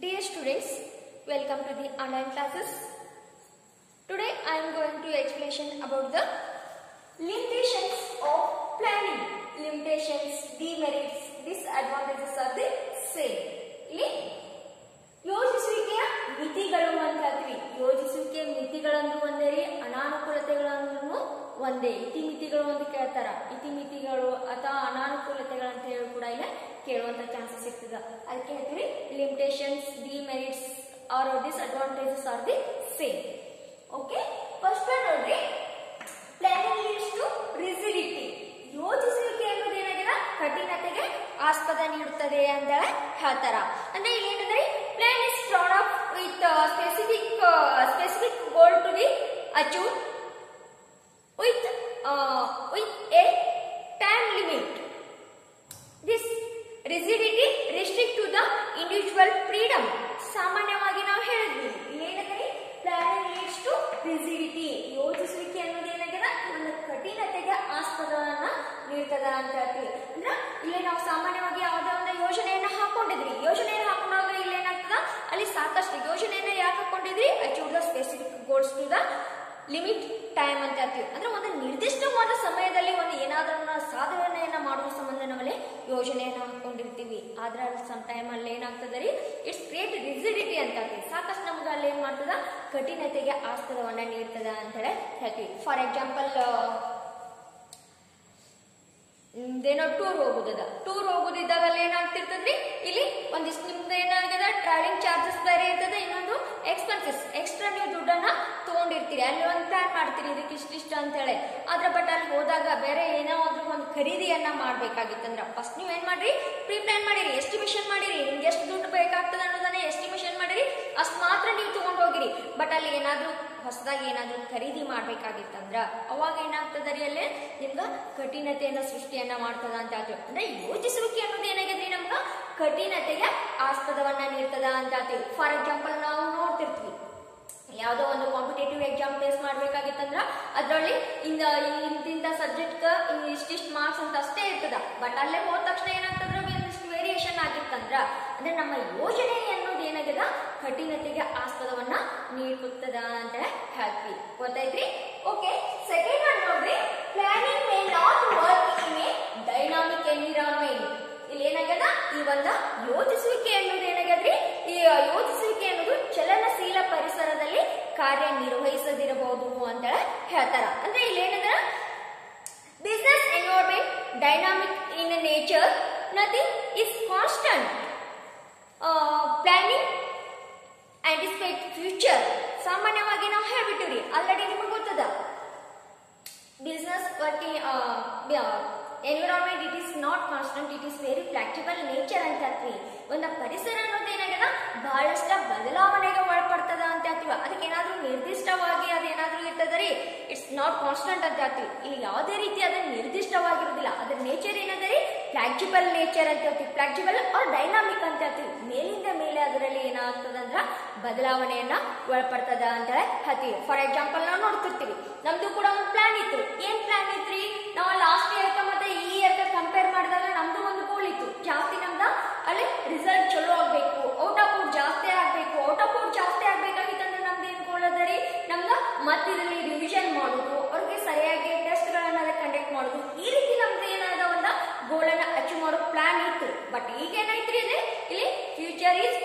Dear students, welcome to the online classes. Today I am going to explanation about the limitations of planning. Limitations, demerits, disadvantages of the same. ಇಲ್ಲಿ ಯೋಜಿಸುವಿಕೆಯ ಮಿತಿಗಳು ಅಂತ ಹೇಳ್ತೀವಿ ಯೋಜಿಸುವಿಕೆಯ ಮಿತಿಗಳಂದು ಒಂದೇ ರೀ ಅನಾನುಕೂಲತೆಗಳನ್ನು ಒಂದೇ ಇತಿಮಿತಿಗಳು ಅಂತ ಕೇಳ್ತಾರ ಇತಿಮಿತಿಗಳು ಅಥವಾ ಅನಾನುಕೂಲತೆಗಳು ಅಂತ ಹೇಳಿ ಕೂಡ ಇಲ್ಲ ಕೇಳುವಂತ ಚಾನ್ಸಸ್ ಇರ್ತದ ಅದಕ್ಕೆ ಹೇಳ್ತೀವಿ limitations demerits or disadvantages are the same okay first ನೋಡ್ರಿ ಪ್ಲಾನಿಂಗ್ ಲೀಡ್ಸ್ ಟು ರಿಸಿಡಿಟಿ ಯೋಚಿಸುವಿಕೆ ಅನ್ನೋದು ಏನಾಗಿದೆ ಕಠಿಣತೆಗೆ ಆಸ್ಪದ ನೀಡುತ್ತದೆ ಅಂತ ಹೇಳ್ತಾರ ಅಂದ್ರೆ ಇಲ್ಲಿ ಏನಂದ್ರೆ plan is prod of with specific specific goal to be achieve with with a time limit this rigidity restrict to the individual freedom ಸಾಮಾನ್ಯವಾಗಿ ನಾವು ಹೇಳಿದ್ವಿ ಏನಂದ್ರೆ ಪ್ಲಾನಿಂಗ್ ಲೀಡ್ಸ್ ಟು ರಿಸಿಡಿಟಿ ಯೋಚಿಸುವಿಕೆ ಅನ್ನೋದು ಏನಾಗಿದೆ ಒಂದು ಕಠಿಣತೆಗೆ ಆಸ್ಪದವನ್ನ ನೀಡ್ತದ ಅಂತ ಹೇಳ್ತೀವಿ ಅಂದ್ರೆ ಇಲ್ಲಿ ನಾವು ಸಾಮಾನ್ಯವಾಗಿ ಯಾವುದೇ ಒಂದು ಯೋಜನೆಯನ್ನ ಹಾಕೊಂಡಿದ್ವಿ ಯೋಜನೆಯನ್ನು ಹಾಕೊಂಡಾಗ ಇಲ್ಲಿ ಏನಾಗ್ತದ ಅಲ್ಲಿ ಸಾಕಷ್ಟು ಯೋಜನೆಯನ್ನ ಯಾಕೆ ಹಾಕೊಂಡಿದ್ವಿ achieve the specific goals to the limit time ಅಂತ ಹೇಳ್ತೀವಿ ಅಂದ್ರೆ ಒಂದು ನಿರ್ದಿಷ್ಟವಾದ ಸಮಯದಲ್ಲಿ ಒಂದು ಏನಾದ್ರೂ ಸಾಧನೆಯನ್ನ ಮಾಡುವ ಸಂಬಂಧ ನಾವಲ್ಲಿ ಯೋಜನೆಯನ್ನ ಹಾಕೊಂಡಿರ್ತೀವಿ ಆದ್ರೆ ಅಲ್ಲಿ ಸಮ್ ಟೈಮ್ ಅಲ್ಲಿ ಏನಾಗ್ತದೆ ರೀ ಇಟ್ಸ್ ಕ್ರಿಯೇಟ್ ರಿಸಿಡಿಟಿ ಅಂತ ಹೇಳ್ತೀವಿ ಸಾಕಷ್ಟು ನಮ್ಗೆ ಅಲ್ಲಿ ಏನ್ ಮಾಡ್ತದ ಕಠಿಣತೆಗೆ ಆಸ್ಪದವನ್ನ ನೀಡ್ತದ ಅಂತ ಹೇಳಿ ಹೇಳ್ತೀವಿ ಫಾರ್ ಎಕ್ಸಾಂಪಲ್ ಏನೋ ಟೂರ್ ಹೋಗುದದ ಟೂರ್ ಹೋಗುದಿದ್ದಾಗ ಅಲ್ಲಿ ಏನಾಗ್ತಿರ್ತದ್ರಿ ಇಲ್ಲಿ ಒಂದಿಷ್ಟು ನಿಮ್ದು ಏನಾಗಿದೆ ಟ್ರಾವೆಲಿಂಗ್ ಚಾರ್ಜಸ್ ಬೇರೆ ಇರ್ತದೆ ಇನ್ನೊಂದು ಎಕ್ಸ್ಪೆನ್ಸಸ್ ಎಕ್ಸ್ಟ್ರಾ ನೀವು ದುಡ್ಡನ್ನ ತಗೊಂಡಿರ್ತೀರಿ ಅಲ್ಲಿ ಒಂದು ಪ್ಲಾನ್ ಮಾಡ್ತೀರಿ ಇದಕ್ಕೆ ಇಷ್ಟಿಷ್ಟ ಅಂತ ಹೇಳಿ ಆದ್ರೆ ಬಟ್ ಅಲ್ಲಿ ಹೋದಾಗ ಬೇರೆ ಏನೋ ಆದ್ರೂ ಒಂದು ಖರೀದಿಯನ್ನ ಮಾಡ್ಬೇಕಾಗಿತ್ತಂದ್ರ ಫಸ್ಟ್ ನೀವ್ ಏನ್ ಮಾಡ್ರಿ ಪ್ರೀ ಪ್ಲಾನ್ ಮಾಡಿರಿ ಎಸ್ಟಿಮೇಷನ್ ಮಾಡಿರಿ ನಿಮ್ಗೆ ಎಷ್ಟು ದುಡ್ಡು ಬೇಕಾಗ್ತದೆ ಅನ್ನೋದನ್ನ ಎಸ್ಟಿಮೇಷನ್ ಮಾಡಿರಿ ಅಷ್ಟು ಮಾತ್ರ ನೀವು ತಗೊಂಡ್ ಹೋಗಿರಿ ಬಟ್ ಅಲ್ಲಿ ಏನಾದ್ರೂ ಹೊಸದಾಗಿ ಏನಾದ್ರೂ ಖರೀದಿ ಮಾಡ್ಬೇಕಾಗಿತ್ತಂದ್ರ ಅವಾಗ ಏನಾಗ್ತದ ರೀ ಅಲ್ಲಿ ನಿಮ್ಗ ಕಠಿಣತೆಯನ್ನ ಸೃಷ್ಟಿಯನ್ನ ಮಾಡ್ತದ ಅಂತ ಹೇಳ್ತೀವಿ ಅಂದ್ರೆ ಯೋಚಿಸುವಿಕೆ ಅನ್ನೋದು ಏನಾಗಿದೆ ನಮ್ಗ ಕಠಿಣತೆಗೆ ಆಸ್ಪದವನ್ನ ನೀಡ್ತದ ಅಂತ ಹೇಳ್ತೀವಿ ಫಾರ್ ಎಕ್ಸಾಂಪಲ್ ನಾವು ನೋಡ್ತಿರ್ತೀವಿ ಯಾವುದೋ ಒಂದು ಕಾಂಪಿಟೇಟಿವ್ ಎಕ್ಸಾಮ್ ಫೇಸ್ ಮಾಡ್ಬೇಕಾಗಿತ್ತಂದ್ರ ಅದ್ರಲ್ಲಿ ಇಂದ ಇಂತಿಂತ ಸಬ್ಜೆಕ್ಟ್ ಇಷ್ಟಿಷ್ಟು ಮಾರ್ಕ್ಸ್ ಅಂತ ಅಷ್ಟೇ ಇರ್ತದ ಬಟ್ ಅಲ್ಲೇ ಹೋದ ತಕ್ಷಣ ಏನಾಗ್ತದ್ರ ಒಂದಿಷ್ಟು ವೇರಿಯೇಷನ್ ಆಗಿತ್ತಂದ್ರ ಅಂದ್ರೆ ನಮ್ಮ ಯೋಜನೆ ಅನ್ನೋದು ಏನಾಗ್ಯದ ಕಠಿಣತೆಗೆ ಆಸ್ಪದವನ್ನ ನೀಡುತ್ತದ ಅಂತ ಹೇಳ್ತೀವಿ ಗೊತ್ತಾಯ್ತ್ರಿ ಓಕೆ ಸೆಕೆಂಡ್ ಒನ್ ನೋಡ್ರಿ planning may not work in a dynamic environment ಇಲ್ಲಿ ಏನಾಗ್ಯದ ಈ ಒಂದ ಯೋಚಿಸುವಿಕೆ ಅನ್ನೋದು ಏನಾಗ್ಯದ್ರಿ ಈ ಯೋಚಿಸುವಿಕೆ ಅನ್ನೋದು ಚಲನಶೀಲ ಪರಿಸರದಲ್ಲಿ ಕಾರ್ಯನಿರ್ವಹಿಸದಿರಬಹುದು ಅಂತ ಹೇಳ್ತಾರ ಅಂದ್ರೆ ಇಲ್ಲಿ ಏನಂದ್ರ business environment dynamic in nature nothing is constant planning anticipate future ಸಾಮಾನ್ಯವಾಗಿ ನಾವು ಹೇಳ್ಬಿಟ್ಟಿವ್ರಿ ಆಲ್ರೆಡಿ ನಿಮಗೆ ಗೊತ್ತದ business working environment it is not constant it is very flexible nature ಅಂತ ಹೇಳ್ತೀವಿ ಒಂದು ಪರಿಸರ ಅನ್ನೋದು ಏನಾಗದ ಬಹಳಷ್ಟ ಬದಲಾವಣೆಗೆ ಒಳಪಡ್ತದ ಅಂತ ಹೇಳ್ತೀವಿ ಅದಕ್ಕೆ ಏನಾದ್ರೂ ನಿರ್ದಿಷ್ಟವಾಗಿ ಅದೇನಾದ್ರೂ ಇರ್ತದ ರೀ ಇಟ್ಸ್ ನಾಟ್ ಕಾನ್ಸ್ಟಂಟ್ ಅಂತ ಹೇಳ್ತೀವಿ ಇಲ್ಲಿ ಯಾವುದೇ ರೀತಿ ಅದನ್ನ ನಿರ್ದಿಷ್ಟವಾಗಿರುವುದಿಲ್ಲ ಅದ್ರ ನೇಚರ್ ಏನದ ರೀ ಫ್ಲೆಕ್ಸಿಬಲ್ ನೇಚರ್ ಅಂತ ಹೇಳ್ತೀವಿ ಫ್ಲೆಕ್ಸಿಬಲ್ ಆರ್ ಡೈನಾಮಿಕ್ ಅಂತ ಹೇಳ್ತೀವಿ ಮೇಲಿಂದ ಮೇಲೆ ಅದರಲ್ಲಿ ಏನಾಗ್ತದ ಅಂದ್ರ ಬದಲಾವಣೆಯನ್ನ ಒಳಪಡ್ತದ ಅಂತ ಹೇಳ್ತೀವಿ ಫಾರ್ ಎಕ್ಸಾಂಪಲ್ ನಾವು ನೋಡ್ತಿರ್ತೀವಿ ನಮ್ದು ಕೂಡ ಒಂದು ಪ್ಲಾನ್ ಇತ್ತು ಏನ್ ಪ್ಲಾನ್ ಇತ್ರಿ ನಾವು ಲಾಸ್ಟ್ ಇಯರ್ಕ ಮತ್ತೆ ಈ ಇಯರ್ಕ ಕಂಪೇರ್ ಮಾಡಿದಾಗ ನಮ್ದು ಒಂದು ಗೋಲ್ ಇತ್ತು ಜಾಸ್ತಿ ನಮ್ದ ಅಲ್ಲಿ ರಿಸಲ್ಟ್ ಚಲೋ ಆಗ್ಬೇಕು ಔಟ್ ಆಫ್ ಔಟ್ ಜಾಸ್ತಿ ಆಗ್ಬೇಕು ಔಟ್ ಆಫ್ ಔಟ್ ಜಾಸ್ತಿ ಆಗ್ಬೇಕಾಗಿತ್ತಂದ್ರೆ ನಮ್ದು ಏನ್ ಗೋಲ್ ಅದ ರೀ ನಮ್ದ ಮತ್ತೆ ಇದರಲ್ಲಿ ರಿವಿಷನ್ ಮಾಡುದು ಅವ್ರಿಗೆ ಸರಿಯಾಗಿ ಟೆಸ್ಟ್ ಗಳನ್ನ ಕಂಡಕ್ಟ್ ಮಾಡುದು ಈ ರೀತಿ ನಮ್ದು ಏನಾದ ಒಂದ ಗೋಲ್ ಅನ್ನ ಅಚೀವ್ ಮಾಡೋ ಪ್ಲಾನ್ ಇತ್ತು ಬಟ್ ಈಗ ಏನಾಯ್ತ್ರಿ ಅಂದ್ರೆ ಇಲ್ಲಿ ಫ್ಯೂಚರ್ ಈಸ್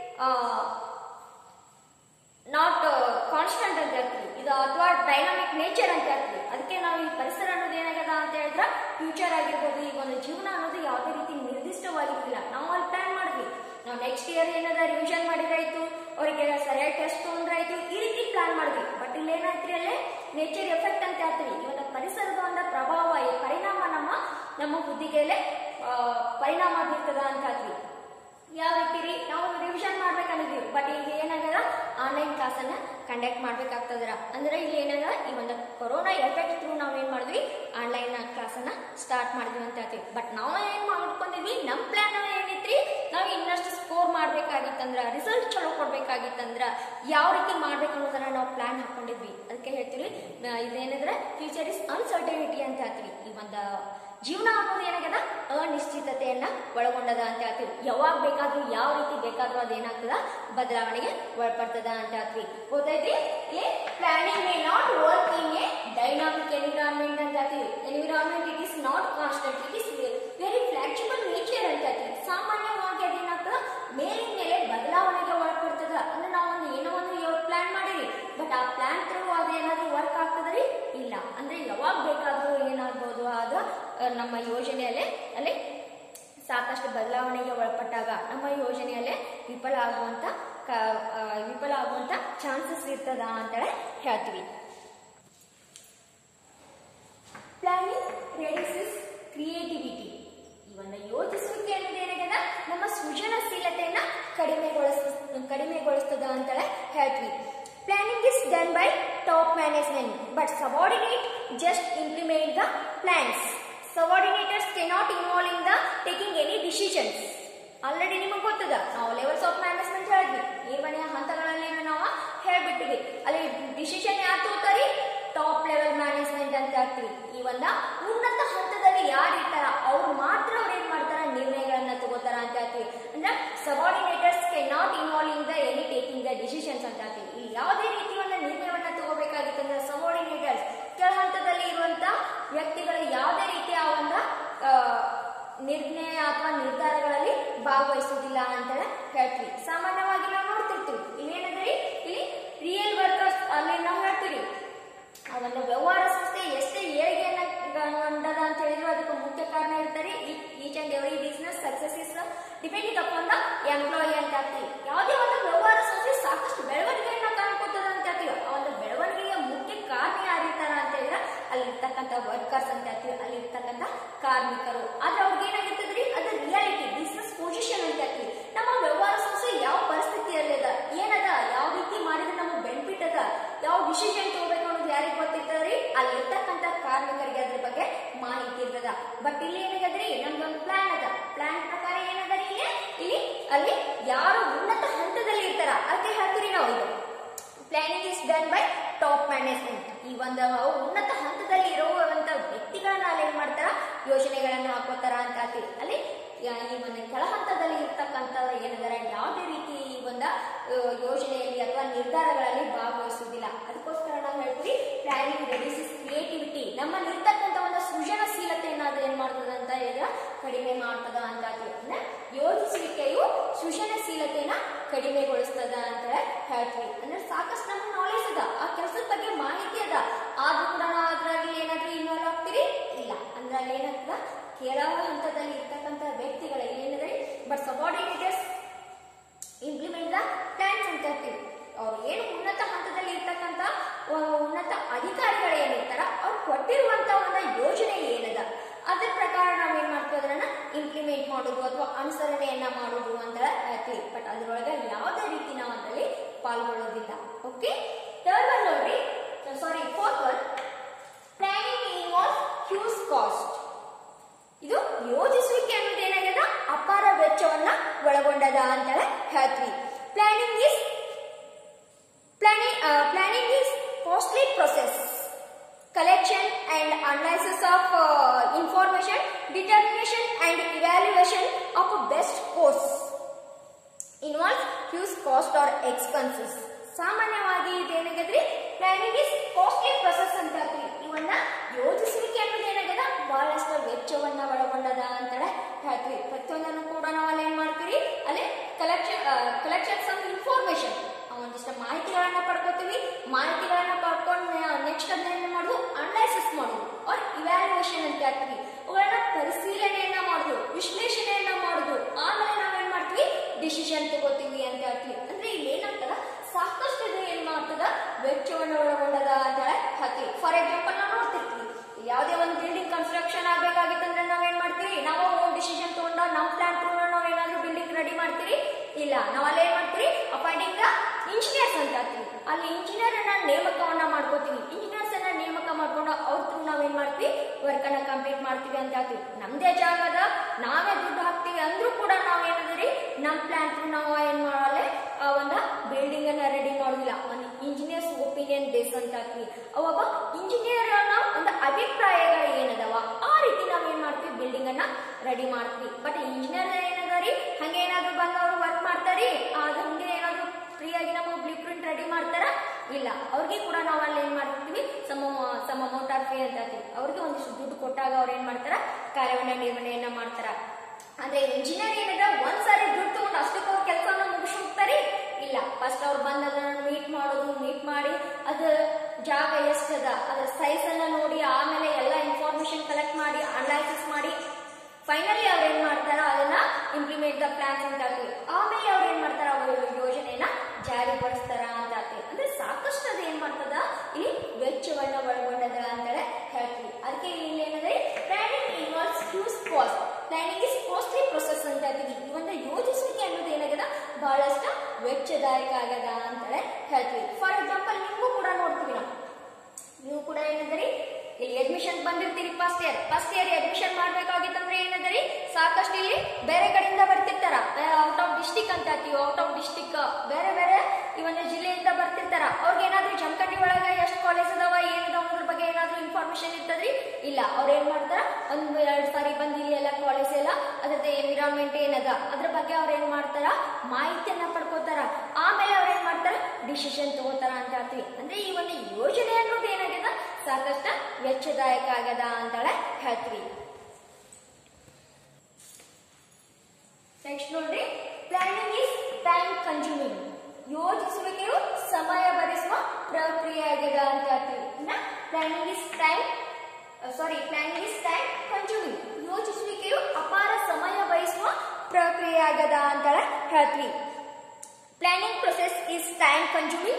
ನಾಟ್ ಕಾನ್ಸ್ಟಂಟ್ ಅಂತ ಹೇಳ್ತೀವಿ ಇದು ಅಥವಾ ಡೈನಾಮಿಕ್ ನೇಚರ್ ಅಂತ ಹೇಳ್ತೀವಿ ಅದಕ್ಕೆ ನಾವು ಈ ಪರಿಸರ ಅನ್ನೋದು ಏನಾಗದ ಅಂತ ಹೇಳಿದ್ರೆ ಫ್ಯೂಚರ್ ಆಗಿರ್ಬೋದು ಈಗ ಒಂದು ಜೀವನ ಅನ್ನೋದು ಯಾವುದೇ ರೀತಿ ನಿರ್ದಿಷ್ಟವಾಗಿರ್ತಿಲ್ಲ ನಾವು ಅಲ್ಲಿ ಪ್ಲಾನ್ ಮಾಡಿದ್ವಿ ನಾವು ನೆಕ್ಸ್ಟ್ ಇಯರ್ ಏನದ ರಿವಿಷನ್ ಮಾಡಿದ್ರಾಯ್ತು ಅವರಿಗೆ ಸರಿಯಾಗಿ ಟೆಸ್ಟ್ ತೊಗೊಂಡ್ರಾಯ್ತು ಈ ರೀತಿ ಪ್ಲಾನ್ ಮಾಡಿದ್ವಿ ಬಟ್ ಇಲ್ಲಿ ಏನಾಯ್ತ್ರಿ ಅಲ್ಲೇ ನೇಚರ್ ಎಫೆಕ್ಟ್ ಅಂತ ಹೇಳ್ತೀವಿ ಈ ಒಂದು ಪರಿಸರದ ಒಂದು ಪ್ರಭಾವ ಈ ಪರಿಣಾಮ ನಮ್ಮ ನಮ್ಮ ಬುದ್ಧಿಗೆಲೆ ಪರಿಣಾಮ ಬೀರ್ತದ ಅಂತ ಹೇಳ್ತೀವಿ ಯಾವ ರೀತಿ ರೀ ನಾವು ರಿವಿಷನ್ ಮಾಡ್ಬೇಕಂದಿದ್ವಿ ಬಟ್ ಈಗ ಏನಾಗದ ಆನ್ಲೈನ್ ಕ್ಲಾಸ್ ಅನ್ನ ಕಂಡಕ್ಟ್ ಮಾಡ್ಬೇಕಾಗ್ತದ್ರ ಅಂದ್ರೆ ಇಲ್ಲಿ ಏನಾಗ ಈ ಒಂದು ಕೊರೋನಾ ಎಫೆಕ್ಟ್ ಥ್ರೂ ನಾವ್ ಏನ್ ಮಾಡಿದ್ವಿ ಆನ್ಲೈನ್ ಕ್ಲಾಸ್ ಅನ್ನ ಸ್ಟಾರ್ಟ್ ಮಾಡಿದ್ವಿ ಅಂತ ಹೇಳ್ತೀವಿ ಬಟ್ ನಾವು ಏನ್ ಮಾಡ್ಕೊಂಡಿದ್ವಿ ನಮ್ ಪ್ಲಾನ್ ಏನಿತ್ರಿ ನಾವು ಇನ್ನಷ್ಟು ಸ್ಕೋರ್ ಮಾಡ್ಬೇಕಾಗಿತ್ತಂದ್ರ ರಿಸಲ್ಟ್ ಚಲೋ ಕೊಡ್ಬೇಕಾಗಿತ್ತಂದ್ರ ಯಾವ ರೀತಿ ಮಾಡ್ಬೇಕು ಅನ್ನೋದನ್ನ ನಾವು ಪ್ಲಾನ್ ಹಾಕೊಂಡಿದ್ವಿ ಅದಕ್ಕೆ ಹೇಳ್ತೀವಿ ನ- ಇದೇನಂದ್ರೆ ಫ್ಯೂಚರ್ ಇಸ್ ಅನ್ಸರ್ಟನಿಟಿ ಅಂತ ಹೇಳ್ತೀವಿ ಈ ಒಂದು ಜೀವನ ಅನ್ನೋದು ಏನಾಗ್ಯದ ಅನಿಶ್ಚಿತತೆಯನ್ನ ಒಳಗೊಂಡದ ಅಂತ ಹೇಳ್ತೀವಿ ಯಾವಾಗ ಬೇಕಾದ್ರೂ ಯಾವ ರೀತಿ ಬೇಕಾದ್ರೂ ಬೇಕಾದ್ರೂ ಅದೇನಾಗ್ತದ ಬದಲಾವಣೆಗೆ ಒಳಪಡ್ತದ ಅಂತ ಹೇಳ್ತೀವಿ ಗೊತ್ತೈತಿ ಇಲ್ಲಿ planning may not work in a dynamic environment ಅಂತ ಹೇಳ್ತೀವಿ environment it is not constant it is very flexible nature ಅಂತ ಹೇಳ್ತೀವಿ ಸಾಮಾನ್ಯವಾಗಿ ಅದೇನಾಗ್ತದ ಮೇಲಿನ ಮೇಲೆ ಬದಲಾವಣೆಗೆ ಒಳಪಡ್ತದ ಅಂದ್ರೆ ನಾವು ಒಂದು ಏನೋ ಒಂದು ಪ್ಲಾನ್ ಮಾಡಿರಿ ಬಟ್ ಆ ಪ್ಲಾನ್ ಥ್ರೂ ಅದೇನಾದ್ರೂ ವರ್ಕ್ ಆಗ್ತದ್ರಿ ಇಲ್ಲ ಅಂದ್ರೆ ಯಾವಾಗ ಬೇಕಾದ್ರೂ ಏನಾಗ್ಬೋದು ಆಗ ಆ, ನಮ್ಮ ಯೋಜನೆಯಲ್ಲೇ ಅಲ್ಲಿ ಸಾಕಷ್ಟು ಬದಲಾವಣೆಗೆ ಒಳಪಟ್ಟಾಗ ನಮ್ಮ ಯೋಜನೆಯಲ್ಲೇ ವಿಫಲ ಆಗುವಂತ ಕ- ಆ, ವಿಫಲ ಆಗುವಂತ ಚಾನ್ಸಸ್ ಇರ್ತದ ಅಂತೇಳಿ ಹೇಳ್ತೀವಿ ಪ್ಲಾನಿಂಗ್ ರೆಡ್ಯೂಸಸ್ ಕ್ರಿಯೇಟಿವಿಟಿ ಈ ಒಂದು ಯೋಚಿಸುವಿಕೆ ಅನ್ನೋದು ಏನಾಗ್ಯದ ನಮ್ಮ ಸೃಜನಶೀಲತೆಯನ್ನ ಕಡಿಮೆಗೊಳಿಸ ಕಡಿಮೆಗೊಳಿಸ್ತದ ಅಂತೇಳಿ ಹೇಳ್ತೀವಿ planning is done by top management but subordinate just implement the plans subordinators cannot involve in the taking any decisions already ನಿಮಗೆ ಗೊತ್ತದ ನಾವು ಲೆವೆಲ್ಸ್ ಆಫ್ ಮ್ಯಾನೇಜ್ಮೆಂಟ್ ಹೇಳಿದ್ವಿ ಈ ಮನೆಯ ಹಂತಗಳಲ್ಲಿ ನಾವು ಹೇಳ್ಬಿಟ್ಟಿವಿ ಅಲ್ಲಿ ಡಿಸಿಷನ್ ಯಾರು ತಗೋತಾರಿ ಟಾಪ್ ಲೆವೆಲ್ ಮ್ಯಾನೇಜ್ಮೆಂಟ್ ಅಂತ ಹೇಳ್ತೀವಿ ಈ ಒಂದ ಉನ್ನತ ಹಂತದಲ್ಲಿ ಯಾರು ಇರ್ತಾರ ಅವ್ರು ಮಾತ್ರ ಅವ್ರು ಏನ್ ಮಾಡ್ತಾರ ನಿರ್ಣಯಗಳನ್ನ ತಗೋತಾರ ಅಂತ ಹೇಳ್ತೀವಿ ಅಂದ್ರೆ subordinators cannot involve in the any taking the decisions ಅಂತ ಹೇಳ್ತೀವಿ ಇಲ್ಲಿ ಯಾವುದೇ ರೀತಿ ಒಂದು ನಿರ್ಣಯವನ್ನ ತಗೋಬೇಕಾಗಿತ್ತಂದ್ರೆ ಸಬಾರ್ಡಿನೇಟರ್ಸ್ ಕೆಳ ಹಂತದಲ್ಲಿ ಇರುವಂತ ವ್ಯಕ್ತಿಗಳು ಯಾವುದೇ ರೀತಿಯ ಒಂದು ಆ, ನಿರ್ಣಯ ಅಥವಾ ನಿರ್ಧಾರಗಳಲ್ಲಿ ಭಾಗವಹಿಸುವುದಿಲ್ಲ ಅಂತ ಹೇಳ್ತೀವಿ ಸಾಮಾನ್ಯವಾಗಿ ನಾವು ನೋಡ್ತಿರ್ತೀವಿ ಇಲ್ಲೇನಂದ್ರೆ ಇಲ್ಲಿ ರಿಯಲ್ ವರ್ಕರ್ಸ್ ಅಲ್ಲಿ ನಾವು ಹೇಳ್ತೀವಿ ಆ ಒಂದು ವ್ಯವಹಾರ ಸಂಸ್ಥೆ ಎಷ್ಟೇ ಏಳಿಗೆಯನ್ನ ಹೊಂದದ ಅಂತ ಹೇಳಿದ್ರು ಅದಕ್ಕೆ ಮುಖ್ಯ ಕಾರಣ ಇರ್ತಾರೆ each and every business success is depending upon the employee ಅಂತ ಹೇಳ್ತೀವಿ ಯಾವುದೇ ಒಂದು ವ್ಯವಹಾರ ಸಂಸ್ಥೆ ಸಾಕಷ್ಟು ಬೆಳವಣಿಗೆಯನ್ನ ಕಾಣ್ಕೊತದ ಅಂತ ಹೇಳ್ತೀವಿ ಆ ಒಂದು ಬೆಳವಣಿಗೆಯ ಮುಖ್ಯ ಕಾರಣ ಯಾರಿರ್ತಾರ ಅಂತ ಹೇಳಿದ್ರೆ ಅಲ್ಲಿರ್ತಕ್ಕಂಥ ವರ್ಕರ್ಸ್ ಅಂತ ಹೇಳ್ತೀವಿ ಅಲ್ಲಿರ್ತಕ್ಕಂಥ ಕಾರ್ಮಿಕರು ಆದ್ರೆ ಅವ್ರಿಗೆ ಏನಾಗಿರ್ತದ್ರಿ ಅದು ರಿಯಾಲಿಟಿ ಬಿಸ್ನೆಸ್ ಪೊಸಿಷನ್ ಅಂತ ಹೇಳ್ತೀವಿ ನಮ್ಮ ವ್ಯವಹಾರ ಸಂಸ್ಥೆ ಯಾವ ಪರಿಸ್ಥಿತಿಯಲ್ಲಿದ ಏನದ ಯಾವ ರೀತಿ ಮಾಡಿದ್ರೆ ನಮಗೆ ಬೆನಿಫಿಟ್ ಅದ ಯಾವ ಡಿಸಿಷನ್ ತಗೋಬೇಕು ಅನ್ನೋದು ಯಾರಿಗೆ ಗೊತ್ತಿರ್ತದ್ರಿ ಅಲ್ಲಿ ಇರ್ತಕ್ಕಂಥ ಕಾರ್ಮಿಕರಿಗೆ ಅದ್ರ ಬಗ್ಗೆ ಮಾಹಿತಿ ಇರ್ತದ ಬಟ್ ಇಲ್ಲಿ ಏನಾಗದ್ರಿ ನಮ್ದೊಂದು ಪ್ಲಾನ್ ಅದ ಪ್ಲಾನ್ ಪ್ರಕಾರ ಏನದರಿ ಇಲ್ಲಿ ಇಲ್ಲಿ ಅಲ್ಲಿ ಯಾರು ಉನ್ನತ ಹಂತದಲ್ಲಿ ಇರ್ತಾರ ಅದಕ್ಕೆ ಹೇಳ್ತೀರಿ ನಾವು ಇದು planning is done by top management ಈ ಒಂದು ಉನ್ನತ ಹಂತದಲ್ಲಿ ಇರುವಂತ ವ್ಯಕ್ತಿಗಳನ್ನ ಅಲ್ಲಿ ಏನ್ ಮಾಡ್ತಾರ ಯೋಜನೆಗಳನ್ನ ಹಾಕೋತಾರ ಅಂತ ಹೇಳ್ತೀವಿ ಅಲ್ಲಿ ಯಾ- ಈ ಒಂದು ಕೆಳ ಹಂತದಲ್ಲಿ ಇರ್ತಕ್ಕಂಥವ್ರು ಏನಿದಾರೆ ಯಾವುದೇ ರೀತಿ ಈ ಒಂದು ಆ, ಯೋಜನೆಯಲ್ಲಿ ಅಥವಾ ನಿರ್ಧಾರಗಳಲ್ಲಿ ಭಾಗವಹಿಸುವುದಿಲ್ಲ ಅದಕ್ಕೋಸ್ಕರ ನಾವು ಹೇಳ್ತೀವಿ ಪ್ಲಾನಿಂಗ್ ರೆಡ್ಯೂಸಸ್ ಕ್ರಿಯೇಟಿವಿಟಿ ನಮ್ಮಲ್ಲಿರ್ತಕ್ಕಂಥ ಒಂದು ಸೃಜನಶೀಲತೆಯನ್ನ ಅದು ಏನ್ ಮಾಡ್ತದ ಅಂತ ಹೇಳಿದ್ರೆ ಕಡಿಮೆ ಮಾಡ್ತದ ಅಂತ ಹೇಳ್ತೀವಿ ಅಂದ್ರೆ ಯೋಜಿಸುವಿಕೆಯು ಸೃಜನಶೀಲತೆಯನ್ನ ಕಡಿಮೆಗೊಳಿಸ್ತದ ಅಂತ ಹೇಳ್ತೀವಿ ಅಂದ್ರೆ ಸಾಕಷ್ಟು ನಮ್ಗೆ ನಾಲೆಜ್ ಅದ ಆ ಕೆಲಸದ ಬಗ್ಗೆ ಮಾಹಿತಿ ಅದ ಆದ್ರೂ ಕೂಡ ನಾವು ಅದ್ರಲ್ಲಿ ಏನಾದ್ರೂ ಇನ್ವಾಲ್ವ್ ಆಗ್ತೀರಿ ಇಲ್ಲ ಅಂದ್ರೆ ಅಲ್ಲಿ ಏನಾಗ್ತದ ಕೆಳ ಹಂತದಲ್ಲಿ ಇರ್ತಕ್ಕಂಥ ವ್ಯಕ್ತಿಗಳು ಏನಿದೆ but subordinators implement the plans ಅಂತ ಹೇಳ್ತೀವಿ ಅವ್ರು ಏನು ಉನ್ನತ ಹಂತದಲ್ಲಿ ಇರ್ತಕ್ಕಂಥ ಒ- ಉನ್ನತ ಅಧಿಕಾರಿಗಳು ಏನಿರ್ತಾರ ಅವ್ರು ಕೊಟ್ಟಿರುವಂತ ಒಂದು ಯೋಜನೆ ಏನದ ಅದ್ರ ಪ್ರಕಾರ ನಾವು ಏನ್ ಮಾಡ್ತೀವಿ ಅದನ್ನ ಇಂಪ್ಲಿಮೆಂಟ್ ಮಾಡೋದು ಅಥವಾ ಅನುಸರಣೆಯನ್ನ ಮಾಡೋದು ಅಂತ ಹೇಳ್ತೀವಿ ಬಟ್ ಅದ್ರೊಳಗೆ ಯಾವುದೇ ರೀತಿ ನಾವು ಅದರಲ್ಲಿ ಪಾಲ್ಗೊಳ್ಳೋದಿಲ್ಲ ಓಕೆ ಥರ್ಡ್ ಒನ್ ನೋಡ್ರಿ sorry fourth one planning involve huge cost ಇದು ಯೋಜಿಸುವಿಕೆ ಅನ್ನೋದು ಏನಾಗ್ಯದ ಅಪಾರ ವೆಚ್ಚವನ್ನ ಒಳಗೊಂಡದ ಅಂತ ಹೇಳ್ತೀವಿ planning is planning planning is costly process collection and analysis of uh, information, determination and evaluation of a best course involves huge cost or expenses. ಸಾಮಾನ್ಯವಾಗಿ ಇದೇನಾಗದ್ರಿ ಪ್ಲಾನಿಂಗ್ ಇಸ್ ಕಾಸ್ಟ್ಲಿ ಪ್ರೊಸೆಸ್ ಅಂತ ಹೇಳ್ತೀವಿ ಇವನ್ನ ಯೋಜಿಸುವಿಕೆ ಅನ್ನೋದು ಏನಾಗದ ಬಹಳಷ್ಟು ವೆಚ್ಚವನ್ನ ಒಳಗೊಂಡದ ಅಂತ ಹೇಳ್ತೀವಿ ಪ್ರತಿಯೊಂದನ್ನು ಕೂಡ ನಾವು ಅಲ್ಲಿ ಏನ್ ಮಾಡ್ತೀವಿ ಅಲ್ಲಿ ಕಲೆಕ್ಷನ್ ಕಲೆಕ್ಷನ್ಸ್ ಆಫ್ ಇನ್ಫಾರ್ಮೇಶನ್ ಒಂದಿಷ್ಟು ಮಾಹಿತಿಗಳನ್ನ ಪಡ್ಕೋತೀವಿ ಮಾಹಿತಿಗಳನ್ನ ಪಡ್ಕೊಂಡು ನೆಕ್ಸ್ಟ್ ಅದನ್ನ ಏನ್ ಮಾಡೋದು ಅನಲೈಸಿಸ್ ಮಾಡೋದು ಆರ್ ಇವ್ಯಾಲ್ಯೂಯೇಷನ್ ಅಂತ ಹೇಳ್ತೀವಿ ಅವುಗಳನ್ನ ಪರಿಶೀಲನೆಯನ್ನ ಮಾಡೋದು ವಿಶ್ಲೇಷಣೆಯನ್ನ ಮಾಡೋದು ಆಮೇಲೆ ನಾವೇನ್ ಮಾಡ್ತೀವಿ ಡಿಸಿಷನ್ ತಗೋತೀವಿ ಅಂತ ಹೇಳ್ತೀವಿ ಅಂದ್ರೆ ಇಲ್ಲಿ ಏನಾಗ್ತದ ಸಾಕಷ್ಟು ಇದು ಏನ್ ಮಾಡ್ತದ ವೆಚ್ಚವನ್ನು ಒಳಗೊಂಡದ ಅಂತ ಹೇಳ್ತೀವಿ ಫಾರ್ ಎಕ್ಸಾಂಪಲ್ ನಾವು ನೋಡ್ತಿರ್ತೀವಿ ಯಾವುದೇ ಒಂದು ಬಿಲ್ಡಿಂಗ್ ಕನ್ಸ್ಟ್ರಕ್ಷನ್ ಆಗ್ಬೇಕಾಗಿತ್ತಂದ್ರೆ ನಾವೇನ್ ಮಾಡ್ತೀವಿ ನಾವು ಡಿಸಿಷನ್ ತಗೊಂಡ ನಮ್ ಪ್ಲಾನ್ ತಗೊಂಡ ನಾವ್ ಏನಾದ್ರೂ ಬಿಲ್ಡಿಂಗ್ ರೆಡಿ ಮಾಡ್ತೀರಿ ಇಲ್ಲ ನಾವ್ ಅಲ್ಲಿ ಏನ್ ಮಾಡ್ತೀವಿ ಅಪಾಯಿಂಟಿಂಗ್ ದ ಇಂಜಿನಿಯರ್ಸ್ ಅಂತ ಹೇಳ್ತೀವಿ ಅಲ್ಲಿ ಇಂಜಿನಿಯರ್ ಅನ್ನ ನೇಮಕವನ್ನ ಮಾಡ್ಕೋತೀವಿ ಇಂಜಿನಿಯರ್ಸ್ ಅನ್ನ ನೇಮಕ ಮಾಡ್ಕೊಂಡು ಅವ್ರ ಥ್ರೂ ನಾವೇನ್ ಮಾಡ್ತೀವಿ ವರ್ಕ್ ಅನ್ನ ಕಂಪ್ಲೀಟ್ ಮಾಡ್ತೀವಿ ಅಂತ ಹೇಳ್ತೀವಿ ನಮ್ದೇ ಜಾಗದ ನಾವೇ ದುಡ್ಡು ಹಾಕ್ತೀವಿ ಅಂದ್ರೂ ಕೂಡ ನಾವ್ ಏನದ್ರಿ ನಮ್ ಪ್ಲಾನ್ ಥ್ರೂ ನಾವು ಏನ್ ಮಾಡಲ್ಲ ಆ ಒಂದು ಬಿಲ್ಡಿಂಗ್ ಅನ್ನ ರೆಡಿ ಮಾಡೋದಿಲ್ಲ ಒಂದು ಇಂಜಿನಿಯರ್ಸ್ ಒಪಿನಿಯನ್ ಬೇಸ್ ಅಂತ ಹಾಕ್ತೀವಿ ಅವಾಗ ಇಂಜಿನಿಯರ್ ಒಂದು ಅಭಿಪ್ರಾಯಗಳು ಏನದವ ಆ ರೀತಿ ನಾವ್ ಏನ್ ಮಾಡ್ತೀವಿ ಬಿಲ್ಡಿಂಗ್ ಅನ್ನ ರೆಡಿ ಮಾಡ್ತೀವಿ ಬಟ್ ಇಂಜಿನಿಯರ್ ಏನದ ರೀ ಹಂಗೇನಾದ್ರೂ ಬಂದು ಅವ್ರು ವರ್ಕ್ ಮಾಡ್ತಾರಿ ಒಂದಿಷ್ಟು ದುಡ್ಡು ಕೊಟ್ಟಾಗ ಅವ್ರು ಏನ್ ಮಾಡ್ತಾರ ಕಾರ್ಯವನ್ನ ನಿರ್ವಹಣೆಯನ್ನ ಮಾಡ್ತಾರ ಅಂದ್ರೆ ಇಂಜಿನಿಯರ್ ಏನದ ಒಂದ್ ಸಾರಿ ದುಡ್ಡು ತಗೊಂಡು ಅಷ್ಟಕ್ಕೆ ಅವ್ರ ಕೆಲಸವನ್ನ ಮುಗಿಸಿ ಹೋಗ್ತಾರಿ ಇಲ್ಲ ಫಸ್ಟ್ ಅವ್ರು ಬಂದು ಅದನ್ನ ಮೀಟ್ ಮಾಡೋದು ಮೀಟ್ ಮಾಡಿ ಅದ ಜಾಗ ಎಷ್ಟದ ಅದ್ರ ಸೈಜ್ ಅನ್ನ ನೋಡಿ ಆಮೇಲೆ ಎಲ್ಲ ಇನ್ಫಾರ್ಮೇಶನ್ ಕಲೆಕ್ಟ್ ಮಾಡಿ ಅನಲೈಸಿಸ್ ಮಾಡಿ ಫೈನಲಿ ಅವ್ರು ಏನ್ ಮಾಡ್ತಾರ ಅದನ್ನ ಇಂಪ್ಲಿಮೆಂಟ್ ದ ಪ್ಲಾನ್ಸ್ ಅಂತ ಹೇಳ್ತೀವಿ ಆಮೇಲೆ ಅವ್ರು ಏನ್ ಮಾಡ್ತಾರ ಅವ್ರ ಯೋಜನೆಯನ್ನ ಜಾರಿಗೊಳಿಸ್ತಾರ ಅಂತ ಹೇಳ್ತೀವಿ ಅಂದ್ರೆ ಸಾಕಷ್ಟು ಅದು ಏನ್ ಮಾಡ್ತದ ಇಲ್ಲಿ ವೆಚ್ಚವನ್ನ ಒಳಗೊಂಡದ ಅಂತೇಳಿ ಹೇಳ್ತೀವಿ ಅದಕ್ಕೆ ಇಲ್ಲಿ ಏನಂದ್ರೆ planning involves huge cost planning is costly process ಅಂತ ಹೇಳ್ತೀವಿ ಈ ಒಂದು ಯೋಜಿಸುವಿಕೆ ಅನ್ನೋದು ಏನಾಗದ ಬಹಳಷ್ಟು ವೆಚ್ಚದಾಯಕ ಆಗದ ಅಂತೇಳಿ ಹೇಳ್ತೀವಿ ಫಾರ್ ಎಕ್ಸಾಂಪಲ್ ನಿಮಗೂ ಕೂಡ ನೋಡ್ತೀವಿ ನಾವು ನೀವು ಕೂಡ ಏನಂದ್ರಿ ಇಲ್ಲಿ ಅಡ್ಮಿಷನ್ ಬಂದಿರ್ತೀರಿ first year first year admission ಮಾಡ್ಬೇಕಾಗಿತ್ತಂದ್ರೆ ಏನಂದ್ರಿ ಸಾಕಷ್ಟು ಇಲ್ಲಿ ಬೇರೆ ಕಡೆಯಿಂದ ಬರ್ತಿರ್ತಾರ ಔಟ್ ಆಫ್ ಡಿಸ್ಟಿಕ್ ಅಂತ ಹೇಳ್ತೀವಿ ಔಟ್ ಆಫ್ ಡಿಸ್ಟಿಕ್ ಬೇರೆ ಬೇರೆ ಈ ಒಂದು ಜಿಲ್ಲೆಯಿಂದ ಬರ್ತಿರ್ತಾರ ಅವ್ರಿಗೆ ಏನಾದ್ರೂ ಜಮಖಂಡಿ ಒಳಗ ಎಷ್ಟು ಕಾಲೇಜ್ ಅದಾವ ಏನದಾವ ಅದ್ರ ಬಗ್ಗೆ ಏನಾದ್ರೂ ಇನ್ಫಾರ್ಮೇಶನ್ ಇರ್ತದ್ರಿ ಇಲ್ಲ ಅವ್ರ ಏನ್ ಮಾಡ್ತಾರ ಒಂದು ಎರಡ್ ಸಾರಿ ಬಂದು ಇಲ್ಲಿ ಎಲ್ಲ ಕಾಲೇಜ್ ಎಲ್ಲ ಅದ್ರದ್ದು ಎನ್ವಿರಾನ್ಮೆಂಟ್ ಏನದ ಅದ್ರ ಬಗ್ಗೆ ಅವ್ರ ಏನ್ ಮಾಡ್ತಾರ ಮಾಹಿತಿಯನ್ನ ಪಡ್ಕೋತಾರ ಆಮೇಲೆ ಅವ್ರ ಏನ್ ಮಾಡ್ತಾರ ಡಿಸಿಷನ್ ತಗೋತಾರ ಅಂತ ಹೇಳ್ತೀವಿ ಅಂದ್ರೆ ಈ ಒಂದು ಯೋಜನೆ ಅನ್ನೋದು ಏನಾಗ್ಯದ ಸಾಕಷ್ಟು ವೆಚ್ಚದಾಯಕ ಆಗ್ಯದ ಅಂತೇಳಿ ಹೇಳ್ತೀವಿ ನೆಕ್ಸ್ಟ್ ನೋಡ್ರಿ ಪ್ಲಾನಿಂಗ್ ಇಸ್ ಟೈಮ್ ಕನ್ಸ್ಯೂಮಿಂಗ್ ಯೋಜಿಸುವಿಕೆಯು ಸಮಯ ಭರಿಸುವ ಪ್ರಕ್ರಿಯೆ ಆಗ್ಯದ ಅಂತ ಹೇಳ್ತೀವಿ planning is time sorry planning is time consuming ಯೋಚಿಸುವಿಕೆಯು ಅಪಾರ ಸಮಯ ವಹಿಸುವ ಪ್ರಕ್ರಿಯೆ ಆಗ್ಯದ ಅಂತ ಹೇಳ್ತೀವಿ planning process is time consuming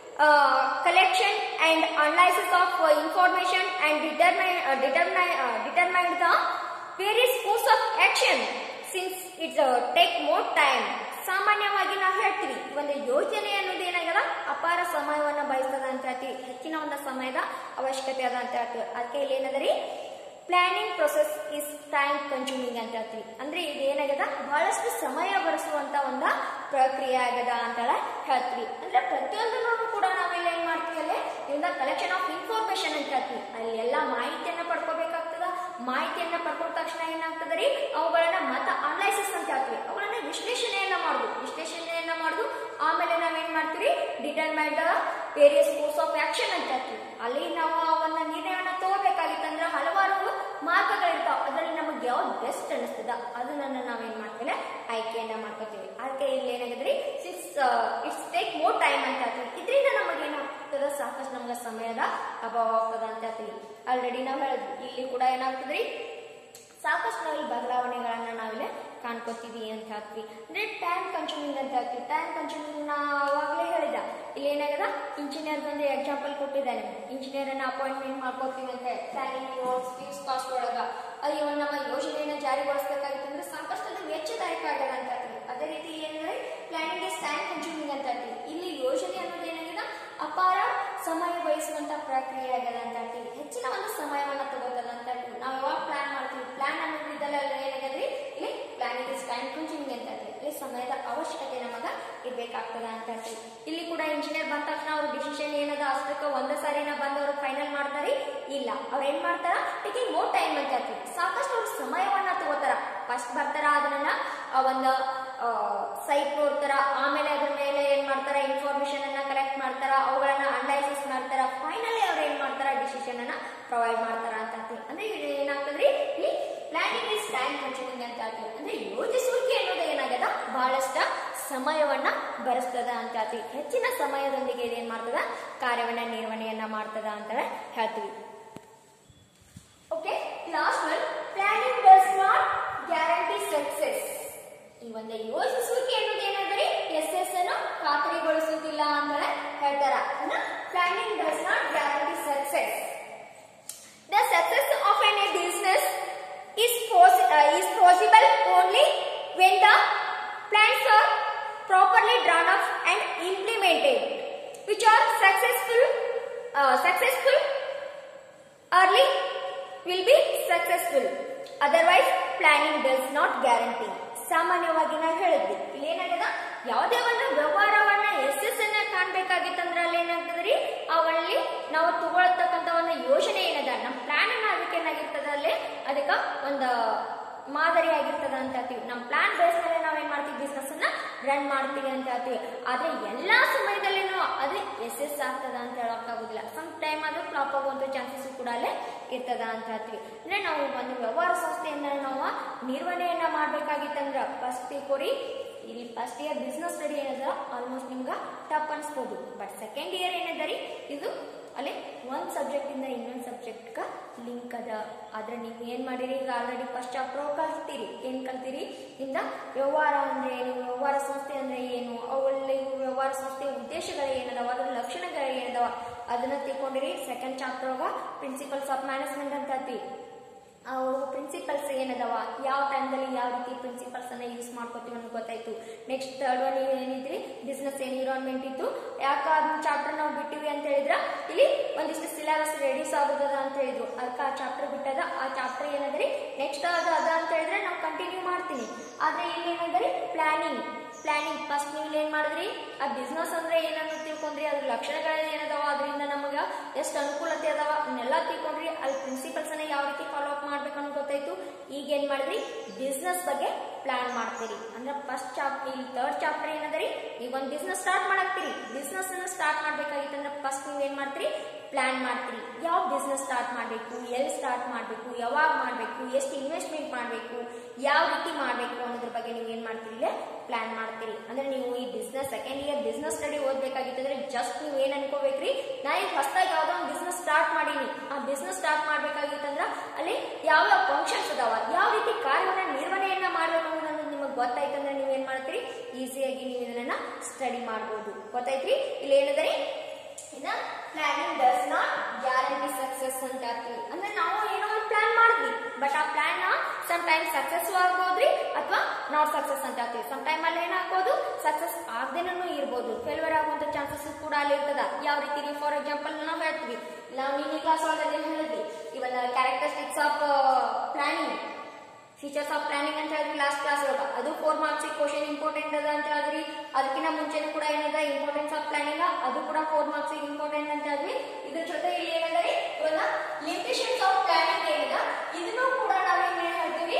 collection and analysis of uh, information and determine uh, determine uh, determine the various course of action since it's uh, take more time ಸಾಮಾನ್ಯವಾಗಿ ನಾವು ಹೇಳ್ತೀವಿ ಒಂದು ಯೋಜನೆ ಅನ್ನೋದು ಏನಾಗಲ್ಲ ಅಪಾರ ಸಮಯವನ್ನ ಬಯಸ್ತದ ಅಂತ ಹೇಳ್ತೀವಿ ಹೆಚ್ಚಿನ ಒಂದು ಸಮಯದ ಅವಶ್ಯಕತೆ ಅದ ಅಂತ ಹೇಳ್ತೀವಿ ಅದಕ್ಕೆ ಇಲ್ಲಿ ಏನದರಿ planning process is time consuming ಅಂತ ಹೇಳ್ತೀವಿ ಅಂದ್ರೆ ಇದು ಏನಾಗದ ಬಹಳಷ್ಟು ಸಮಯ ಬರೆಸುವಂತ ಒಂದು ಪ್ರಕ್ರಿಯೆ ಆಗದ ಅಂತ ಹೇಳ್ತೀವಿ ಅಂದ್ರೆ ಪ್ರತಿಯೊಂದನ್ನು ಕೂಡ ನಾವೆಲ್ಲ ಏನ್ ಮಾಡ್ತೀವಿ ಅಲ್ಲಿ ಇದರಿಂದ ಕಲೆಕ್ಷನ್ ಆಫ್ ಇನ್ಫಾರ್ಮೇಶನ್ ಅಂತ ಹೇಳ್ತೀವಿ ಅಲ್ಲಿ ಎಲ್ಲ ಮಾಹಿತಿಯನ್ನ ಪಡ್ಕೋಬೇಕಾಗ್ತದ ಮಾಹಿತಿಯನ್ನ ಪಡ್ಕೊಂಡ ತಕ್ಷಣ ಏನಾಗ್ತದ ರೀ ಅವುಗಳನ್ನ ಮತ ಅನಲೈಸಿಸ್ ಅಂತ ಹೇಳ್ತೀವಿ ಅವುಗಳನ್ನ ವಿಶ್ಲೇಷಣೆಯನ್ನ ಮಾಡುದು ವಿಶ್ಲೇಷಣೆಯನ್ನ ಮಾಡುದು ಆಮೇಲೆ ನಾವೇನ್ ಮಾಡ್ತೀವಿ determine the various course of action ಅಂತ ಹೇಳ್ತೀವಿ ಅಲ್ಲಿ ನಾವು ಅವನ್ನ ನಿರ್ಣಯವನ್ನ ತಗೋಬೇಕಾಗಿತ್ತಂದ್ರೆ ಹಲವಾರು ಮಾರ್ಗಗಳಿರ್ತಾವ ಅದರಲ್ಲಿ ನಮಗೆ ಯಾವ್ದು ಬೆಸ್ಟ್ ಅನಿಸ್ತದ ಅದನ್ನ ನಾವೇನ್ ಮಾಡ್ತೀವಿ ಆಯ್ಕೆಯನ್ನ ಮಾಡ್ಕೋತೀವಿ ಅದಕ್ಕೆ ಇಲ್ಲಿ ಏನಾಗಿದ್ರಿ six it's take more time ಅಂತ ಹೇಳ್ತೀವಿ ಇದರಿಂದ ನಮಗೆ ಏನಾಗ್ತದ ಸಾಕಷ್ಟು ನಮ್ಗೆ ಸಮಯದ ಅಭಾವ ಆಗ್ತದ ಅಂತ ಹೇಳ್ತೀವಿ ಆಲ್ರೆಡಿ ನಾವು ಹೇಳಿದ್ವಿ ಇಲ್ಲಿ ಕೂಡ ಏನಾಗ್ತದ್ರಿ ಸಾಕಷ್ಟು ನಾವಿಲ್ಲಿ ಬದಲಾವಣೆಗಳನ್ನ ನಾವಿಲ್ಲಿ ಕಾಣ್ಕೋತೀವಿ ಅಂತ ಹೇಳ್ತೀವಿ ಅಂದ್ರೆ ಟೈಮ್ ಕನ್ಸ್ಯೂಮಿಂಗ್ ಅಂತ ಹೇಳ್ತೀವಿ ಟೈಮ್ ಕನ್ಸ್ಯೂಮಿಂಗ್ ನಾ ಅವಾಗಲೇ ಹೇಳಿದ ಇಲ್ಲಿ ಏನಾಗದ ಇಂಜಿನಿಯರ್ ಬಂದು ಎಕ್ಸಾಂಪಲ್ ಕೊಟ್ಟಿದ್ದಾನೆ ಇಂಜಿನಿಯರ್ ಅನ್ನ ಅಪಾಯಿಂಟ್ಮೆಂಟ್ ಮಾಡ್ಕೋತೀವಿ ಅಂತ ಪ್ಲಾನಿಂಗ್ ಫೀಸ್ ಕಾಸ್ಟ್ ಒಳಗ ಅಲ್ಲಿ ಒಂದು ನಮ್ಮ ಯೋಜನೆಯನ್ನ ಜಾರಿಗೊಳಿಸಬೇಕಾಗಿತ್ತು ಅಂದ್ರೆ ಸಾಕಷ್ಟು ಅದು ವೆಚ್ಚದಾಯಕ ಆಗದ ಅಂತ ಹೇಳ್ತೀವಿ ಅದೇ ರೀತಿ ಏನಂದ್ರೆ ಪ್ಲಾನಿಂಗ್ ಇಸ್ ಟೈಮ್ ಕನ್ಸ್ಯೂಮಿಂಗ್ ಅಂತ ಹೇಳ್ತೀವಿ ಇಲ್ಲಿ ಯೋಜನೆ ಅನ್ನೋದು ಏನಾಗಿದೆ ಅಪಾರ ಸಮಯ ವಹಿಸುವಂತ ಪ್ರಕ್ರಿಯೆ ಆಗದ ಅಂತ ಹೇಳ್ತೀವಿ ಹೆಚ್ಚಿನ ಒಂದು ಸಮಯವನ್ನ ತಗೋತದ ಅಂತ ಹೇಳ್ತೀವಿ ನಾವು ಯಾವಾಗ ಪ್ಲಾನ್ ಮಾಡ್ತೀವಿ ಪ್ಲಾನ್ ಅನ್ನೋದು ಇದೆಲ್ಲ ಏನಾಗದ್ರಿ ಇಲ್ಲಿ ಪ್ಲಾನಿಂಗ್ ಇಸ್ ಟೈಮ್ ಕನ್ಸ್ಯೂಮಿಂಗ್ ಅಂತ ಹೇಳ್ತೀವಿ ಇಲ್ಲಿ ಸಮಯದ ಅವಶ್ಯಕತೆ ನಮಗ ಇರ್ಬೇಕಾಗ್ತದ ಅಂತ ಹೇಳ್ತೀವಿ ಇಲ್ಲಿ ಕೂಡ ಇಂಜಿನಿಯರ್ ಬಂದ ತಕ್ಷಣ ಅವ್ರ ಡಿಸಿಷನ್ ಏನದ ಅಷ್ಟಕ್ಕೆ ಒಂದೇ ಸಾರಿನ ಬಂದು ಅವ್ರು ಫೈನಲ್ ಮಾಡ್ತಾರಿ ಇಲ್ಲ ಅವ್ರು ಏನ್ ಮಾಡ್ತಾರ ಟೇಕಿಂಗ್ ಮೋರ್ ಟೈಮ್ ಅಂತ ಹೇಳ್ತೀವಿ ಸಾಕಷ್ಟು ಅವ್ರು ಸಮಯವನ್ನ ತಗೋತಾರ ಫಸ್ಟ್ ಬರ್ತಾರ ಅದನ್ನ ಆ ಒಂದು ಸೈಟ್ ನೋಡ್ತಾರ ಆಮೇಲೆ ಅದ್ರ ಮೇಲೆ ಏನ್ ಮಾಡ್ತಾರ ಇನ್ಫಾರ್ಮೇಶನ್ ಅನ್ನ ಕಲೆಕ್ಟ್ ಮಾಡ್ತಾರ ಅವುಗಳನ್ನ ಅನಲೈಸಿಸ್ ಮಾಡ್ತಾರ ಫೈನಲಿ ಅವ್ರು ಏನ್ ಮಾಡ್ತಾರ ಡಿಸಿಷನ್ ಅನ್ನ ಪ್ರೊವೈಡ್ ಮಾಡ್ತಾರ ಅಂತ ಹೇಳ್ತೀವಿ ಅಂದ್ರೆ ಇದು ಏನಾಗ್ತದ್ರಿ ಇಲ್ಲಿ ಪ್ಲಾನಿಂಗ್ ಇಸ್ ಟೈಮ್ ಕನ್ಸ್ಯೂಮಿಂಗ್ ಅಂತ ಹೇಳ್ತೀವಿ ಅಂದ್ರೆ ಯೋಜಿಸುವಿಕೆ ಅನ್ನೋದು ಏನಾಗದ ಬಹಳಷ್ಟ ಸಮಯವನ್ನ ಬರೆಸ್ತದ ಅಂತ ಹೇಳ್ತೀವಿ ಹೆಚ್ಚಿನ ಸಮಯದೊಂದಿಗೆ ಇದೇನ್ ಮಾಡ್ತದ ಕಾರ್ಯವನ್ನ ನಿರ್ವಹಣೆಯನ್ನ ಮಾಡ್ತದ ಅಂತ ಹೇಳ್ತೀವಿ okay last one planning does not guarantee success ಈ ಒಂದು ಯೋಜಿಸುವಿಕೆ ಅನ್ನೋದು ಏನಾದ್ರೆ ಎಸ್ ಎಸ್ ಅನ್ನು ಖಾತರಿಗೊಳಿಸುವುದಿಲ್ಲ ಅಂತ ಹೇಳ್ತಾರ planning does not guarantee success the success of an a business is pos- uh, is possible only when the plans are properly drawn up and implemented which are successful uh, successful early will be successful otherwise planning does not guarantee ಸಾಮಾನ್ಯವಾಗಿ ನಾವು ಹೇಳಿದ್ವಿ ಇಲ್ಲಿ ಏನಾಗದ ಯಾವುದೇ ಒಂದು ವ್ಯವಹಾರವನ್ನ ಯಶಸ್ಸನ್ನ ಕಾಣ್ಬೇಕಾಗಿತ್ತಂದ್ರೆ ಅಲ್ಲಿ ಏನಾಗ್ತದ್ರಿ ಅವಲ್ಲಿ ನಾವು ತಗೊಳ್ತಕ್ಕಂತ ಒಂದು ಯೋಜನೆ ಏನದ ನಮ್ಮ ಪ್ಲಾನ್ ಅನ್ನ ಅದಕ್ಕೆ ಏನಾಗಿರ್ತದ ಅಲ್ಲಿ ಅದಕ್ಕ ಒಂದು ಮಾದರಿ ಆಗಿರ್ತದ ಅಂತ ಹೇಳ್ತೀವಿ ನಮ್ಮ ಪ್ಲಾನ್ ಬೇಸ್ ಮೇಲೆ ನಾವೇನ್ ಮಾಡ್ತೀವಿ ಬಿಸ್ನೆಸ್ ಅನ್ನ ರನ್ ಮಾಡ್ತೀವಿ ಅಂತ ಹೇಳ್ತೀವಿ ಆದ್ರೆ ಎಲ್ಲಾ ಸಮಯದಲ್ಲಿನೂ ಅದು ಯಶಸ್ ಆಗ್ತದ ಅಂತ ಹೇಳಕ್ಕಾಗುದಿಲ್ಲ ಸಮ್ ಟೈಮ್ ಅದು ಫ್ಲಾಪ್ ಆಗುವಂತ ಚಾನ್ಸಸ್ ಕೂಡ ಅಲ್ಲೇ ಇರ್ತದ ಅಂತ ಹೇಳ್ತೀವಿ ಅಂದ್ರೆ ನಾವು ಒಂದು ವ್ಯವಹಾರ ಸಂಸ್ಥೆಯನ್ನ ನಾವು ನಿರ್ವಹಣೆಯನ್ನ ಮಾಡ್ಬೇಕಾಗಿತ್ತಂದ್ರ ಫಸ್ಟ್ ತಿಳ್ಕೊರಿ ಇಲ್ಲಿ ಫಸ್ಟ್ ಇಯರ್ ಬಿಸ್ನೆಸ್ ಸ್ಟಡಿ ಏನದ ಆಲ್ಮೋಸ್ಟ್ ನಿಮ್ಗೆ ಟಫ್ ಅನ್ಸ್ಬೋದು ಬಟ್ ಸೆಕೆಂಡ್ ಇಯರ್ ಏನದ ಇದು ಅಲ್ಲಿ ಒಂದು ಸಬ್ಜೆಕ್ಟ್ ಇಂದ ಇನ್ನೊಂದು ಸಬ್ಜೆಕ್ಟ್ಗ ಲಿಂಕ್ ಅದ ಆದ್ರೆ ನೀವು ಏನ್ ಮಾಡಿರಿ ಈಗ ಆಲ್ರೆಡಿ ಫಸ್ಟ್ ಚಾಪ್ಟರ್ ಕಲ್ತೀರಿ ಏನ್ ಕಲ್ತೀರಿ ಇಂದ ವ್ಯವಹಾರ ಅಂದ್ರೆ ಏನು ವ್ಯವಹಾರ ಸಂಸ್ಥೆ ಅಂದ್ರೆ ಏನು ಅವಲ್ಲಿ ವ್ಯವಹಾರ ಸಂಸ್ಥೆ ಉದ್ದೇಶಗಳು ಏನದಾವ ಅದ್ರ ಲಕ್ಷಣಗಳು ಏನದಾವ ಅದನ್ನ ತಿಳ್ಕೊಂಡಿರಿ ಸೆಕೆಂಡ್ ಚಾಪ್ಟರ್ ಒಳಗ ಪ್ರಿನ್ಸಿಪಲ್ಸ್ ಆಫ್ ಮ್ಯಾನೇಜ್ಮೆಂಟ್ ಅಂತ ಹೇಳ್ತೀವಿ ಅವು ಪ್ರಿನ್ಸಿಪಲ್ಸ್ ಏನದಾವ ಯಾವ ಟೈಮ್ದಲ್ಲಿ ಯಾವ ರೀತಿ ಪ್ರಿನ್ಸಿಪಲ್ಸ್ ಅನ್ನ ಯೂಸ್ ಮಾಡ್ಕೋತೀವಿ ಅನ್ನೋದು ಗೊತ್ತಾಯ್ತು ನೆಕ್ಸ್ಟ್ ಥರ್ಡ್ ಒನ್ ಏನಿದ್ರಿ ಬಿಸ್ನೆಸ್ ಎನ್ವಿರಾನ್ಮೆಂಟ್ ಇತ್ತು ಯಾಕೆ ಅದನ್ನ ಚಾಪ್ಟರ್ ನಾವು ಬಿಟ್ಟಿವಿ ಅಂತ ಹೇಳಿದ್ರ ಇಲ್ಲಿ ಒಂದಿಷ್ಟು ಸಿಲೆಬಸ್ ರೆಡ್ಯೂಸ್ ಆಗುದದ ಅಂತ ಹೇಳಿದ್ರು ಅದಕ್ಕೆ ಆ ಚಾಪ್ಟರ್ ಬಿಟ್ಟದ ಆ ಚಾಪ್ಟರ್ ಏನದ್ರಿ ನೆಕ್ಸ್ಟ್ ಅದು ಅದ ಅಂತ ಹೇಳಿದ್ರೆ ನಾವು ಕಂಟಿನ್ಯೂ ಮಾಡ್ತೀನಿ ಆದ್ರೆ ಇಲ್ಲಿ ಏನಂದ್ರಿ ಪ್ಲಾನಿಂಗ್ ಪ್ಲಾನಿಂಗ್ ಫಸ್ಟ್ ನೀವು ಏನ್ ಮಾಡಿದ್ರಿ ಆ ಬಿಸ್ನೆಸ್ ಅಂದ್ರೆ ಏನನ್ನು ತಿಳ್ಕೊಂಡ್ರಿ ಅದ್ರ ಲಕ್ಷಣಗಳು ಏನದಾವ ಅದರಿಂದ ನಮಗ ಎಷ್ಟು ಅನುಕೂಲತೆ ಅದಾವ ಅದನ್ನೆಲ್ಲ ತಿಳ್ಕೊಂಡ್ರಿ ಅಲ್ಲಿ ಪ್ರಿನ್ಸಿಪಲ್ಸ್ ಅನ್ನ ಯಾವ ರೀತಿ ಫಾಲೋ ಅಪ್ ಮಾಡ್ಬೇಕು ಅನ್ನೋದು ಗೊತ್ತಾಯ್ತು ಈಗ ಏನ್ ಮಾಡಿದ್ರಿ ಬಿಸ್ನೆಸ್ ಬಗ್ಗೆ ಪ್ಲಾನ್ ಮಾಡ್ತೀರಿ ಅಂದ್ರೆ ಫಸ್ಟ್ ಚಾಪ್ಟರ್ ಇಲ್ಲಿ ಥರ್ಡ್ ಚಾಪ್ಟರ್ ಏನದರಿ ಈಗ ಒಂದು ಬಿಸ್ನೆಸ್ ಸ್ಟಾರ್ಟ್ ಮಾಡಾಕ್ತೀರಿ ಬಿಸ್ನೆಸ್ ಅನ್ನ ಸ್ಟಾರ್ಟ್ ಮಾಡ್ಬೇಕಾಗಿತ್ತು ಅಂದ್ರೆ ಫಸ್ಟ್ ನೀವು ಏನ್ ಮಾಡ್ತೀರಿ ಪ್ಲಾನ್ ಮಾಡ್ತೀರಿ ಯಾವ ಬಿಸ್ನೆಸ್ ಸ್ಟಾರ್ಟ್ ಮಾಡಬೇಕು ಎಲ್ಲಿ ಸ್ಟಾರ್ಟ್ ಮಾಡಬೇಕು ಯಾವಾಗ ಮಾಡಬೇಕು ಎಷ್ಟು ಇನ್ವೆಸ್ಟ್ಮೆಂಟ್ ಮಾಡಬೇಕು ಯಾವ ರೀತಿ ಮಾಡಬೇಕು ಅನ್ನೋದ್ರ ಬಗ್ಗೆ ನೀವು ಏನ್ ಮಾಡ್ತೀರಿ ಇಲ್ಲೇ ಪ್ಲಾನ್ ಮಾಡ್ತೀರಿ ಅಂದ್ರೆ ನೀವು ಈ business second year business study ಓದ್ಬೇಕಾಗಿತ್ತಂದ್ರೆ ಜಸ್ಟ್ ನೀವು ಏನ್ ಅನ್ಕೋಬೇಕ್ರಿ ನಾ ಈಗ ಹೊಸದಾಗಿ ಯಾವ್ದೋ ಒಂದು ಬಿಸ್ನೆಸ್ ಸ್ಟಾರ್ಟ್ ಮಾಡೀನಿ ಆ ಬಿಸ್ನೆಸ್ ಸ್ಟಾರ್ಟ್ ಮಾಡ್ಬೇಕಾಗಿತ್ತಂದ್ರ ಅಲ್ಲಿ ಯಾವ ಯಾವ ಫಂಕ್ಷನ್ಸ್ ಅದಾವ ಯಾವ ರೀತಿ ಕಾರ್ಯವನ್ನ ನಿರ್ವಹಣೆಯನ್ನ ಮಾಡಬೇಕು ಅನ್ನೋದು ನಿಮಗೆ ಗೊತ್ತಾಯ್ತಂದ್ರೆ ನೀವು ಏನ್ ಮಾಡ್ತೀರಿ ಈಸಿಯಾಗಿ ನೀವು ಇದನ್ನ ಸ್ಟಡಿ ಮಾಡ್ಬೋದು ಗೊತ್ತಾಯ್ತ್ರಿ ಇಲ್ಲಿ ಏನದರಿ ಇನ್ನ planning does not guarantee success ಅಂತ ಹೇಳ್ತೀವಿ ಅಂದ್ರೆ ನಾವು ಏನೋ ಒಂದು ಪ್ಲಾನ್ ಮಾಡಿದ್ವಿ ಬಟ್ ಆ ಪ್ಲಾನ್ ಸಮ್ ಟೈಮ್ ಸಕ್ಸಸ್ ಆಗ್ಬೋದ್ರಿ ಅಥವಾ ನಾಟ್ ಸಕ್ಸಸ್ ಅಂತ ಹೇಳ್ತೀವಿ ಸಮ್ ಟೈಮ್ ಅಲ್ಲಿ ಏನಾಗ್ಬೋದು ಸಕ್ಸಸ್ ಆಗದೇನೂ ಇರ್ಬೋದು ಫೇಲ್ಯೂರ್ ಆಗುವಂತ ಚಾನ್ಸಸ್ ಕೂಡ ಅಲ್ಲಿ ಇರ್ತದ ಯಾವ ರೀತಿ ಫಾರ್ ಎಕ್ಸಾಂಪಲ್ ನಾವು ಹೇಳ್ತೀವಿ ನಾವು ನಿನ್ನೆ ಕ್ಲಾಸ್ ಒಳಗೆ ಹೇಳಿದ್ವಿ ಇವನ್ನ characteristics of planning features of planning ಅಂತ ಹೇಳಿದ್ರಿ ಲಾಸ್ಟ್ ಕ್ಲಾಸ್ ಒಳಗ ಅದು ಫೋರ್ ಮಾರ್ಕ್ಸ್ ಕ್ವಶನ್ ಇಂಪಾರ್ಟೆಂಟ್ ಅದ ಅಂತ ಹೇಳಿದ್ರಿ ಅದಕ್ಕಿಂತ ಮುಂಚೆನೂ ಕೂಡ ಏನದ ಇಂಪಾರ್ಟೆನ್ಸ್ ಆಫ್ ಪ್ಲಾನಿಂಗ್ ಅದು ಕೂಡ ಫೋರ್ ಮಾರ್ಕ್ಸ್ ಇಂಪಾರ್ಟೆಂಟ್ ಅಂತ ಹೇಳಿದ್ವಿ ಇದ್ರ ಜೊತೆ ಇಲ್ಲಿ ಏನಂದ್ರೆ ಇವಾಗ ಲಿಮಿಟೇಷನ್ಸ್ ಆಫ್ ಪ್ಲಾನಿಂಗ್ ಏನಿದ ಇದನ್ನು ಕೂಡ ನಾವೇನ್ ಹೇಳ್ತೀವಿ